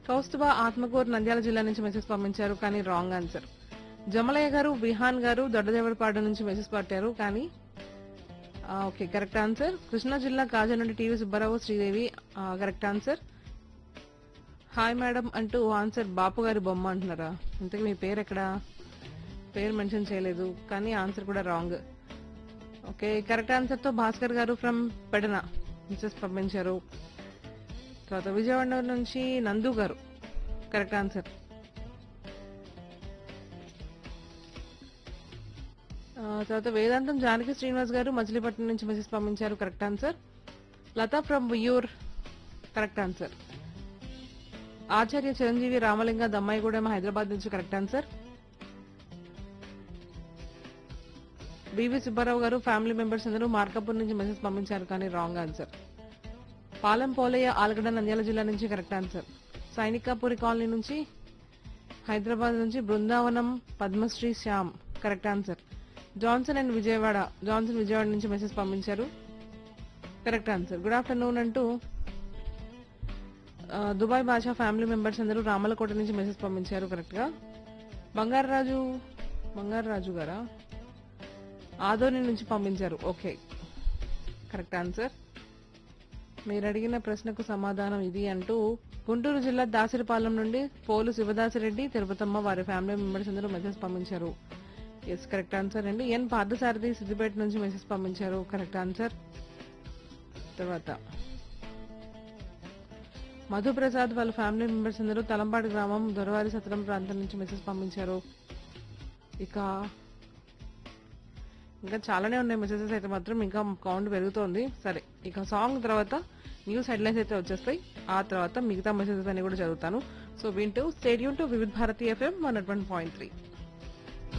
కౌస్తుభ ఆత్మకూరు నంద్యాల జిల్లా నుంచి మెసేజ్ పంపించారు కానీ రాంగ్ ఆన్సర్ జమలయ్య గారు విహాన్ గారు దొడ్డదేవరపాడు నుంచి మెసేజ్ పట్టారు కానీ ఆ, ఓకే కరెక్ట్ ఆన్సర్ కృష్ణా జిల్లా కాజా నుండి టీవీ సుబ్బారావు శ్రీదేవి ఆ, కరెక్ట్ ఆన్సర్ హాయ్ మేడం అంటూ ఆన్సర్ బాపు గారి బొమ్మ అంటున్నారా ఇంతకీ మీ పేరు ఎక్కడ పేరు మెన్షన్ చేయలేదు కానీ ఆన్సర్ కూడా రాంగ్ ఓకే కరెక్ట్ ఆన్సర్ తో భాస్కర్ గారు ఫ్రమ్ పెడన మెసేజ్ పంపించారు తర్వాత విజయవాడ నుంచి నందు గారు కరెక్ట్ ఆన్సర్ ఆ, తర్వాత వేదాంతం జానకి శ్రీనివాస్ గారు మచిలీపట్నం నుంచి మెసేజ్ పంపించారు కరెక్ట్ ఆన్సర్ లతా ఫ్రమ్ వియూర్ కరెక్ట్ ఆన్సర్ ఆచార్య చిరంజీవి రామలింగ దమ్మాయిగూడెం హైదరాబాద్ నుంచి కరెక్ట్ ఆన్సర్ బివి సుబ్బారావు గారు ఫ్యామిలీ మెంబర్స్ అందరూ మార్కపూర్ నుంచి మెసేజ్ పంపించారు కానీ రాంగ్ ఆన్సర్ పాలెం పోలయ్య ఆలగడ్డ నంద్యాల జిల్లా నుంచి కరెక్ట్ ఆన్సర్ సైనికాపురి కాలనీ నుంచి హైదరాబాద్ నుంచి Brindavanam Padmashri Shyam correct answer Johnson and Vijayawada Johnson Vijayawada నుంచి మెసేజ్ పంపించారు కరెక్ట్ ఆన్సర్ గుడ్ ఆఫ్టర్నూన్ అంటూ ఆ, దుబాయ్ భాషా ఫ్యామిలీ మెంబర్స్ అందరూ రామలకోట నుంచి మెసేజ్ పంపించారు కరెక్ట్ గా బంగారరాజు బంగారరాజు గారా ఆదోని నుంచి పంపించారు ఓకే కరెక్ట్ ఆన్సర్ మీరు అడిగిన ప్రశ్నకు సమాధానం ఇది అంటూ గుంటూరు జిల్లా దాసరిపాలెం నుండి పోలు శివదాసిరెడ్డి తిరుపతమ్మ వారి ఫ్యామిలీ మెంబర్స్ అందరూ మెసేజ్ పంపించారు ఎస్ కరెక్ట్ ఆన్సర్ అండి ఎన్ పార్థసారథి సిద్దిపేట నుంచి మెసేజ్ పంపించారు కరెక్ట్ ఆన్సర్ తర్వాత మధుప్రసాద్ వాళ్ళ ఫ్యామిలీ మెంబర్స్ అందరూ తలంపాడు గ్రామం దొరవారి సత్రం ప్రాంతం నుంచి మెసేజ్ పంపించారు ఇక ఇంకా చాలానే ఉన్నాయి మెసేజెస్ అయితే మాత్రం ఇంకా కౌంట్ పెరుగుతోంది సరే ఇక సాంగ్ తర్వాత న్యూస్ హెడ్లైన్స్ అయితే వచ్చేస్తాయి ఆ తర్వాత మిగతా మెసేజెస్ అన్ని కూడా చదువుతాను సో వింటూ stay tuned to Vividh Bharati FM one point three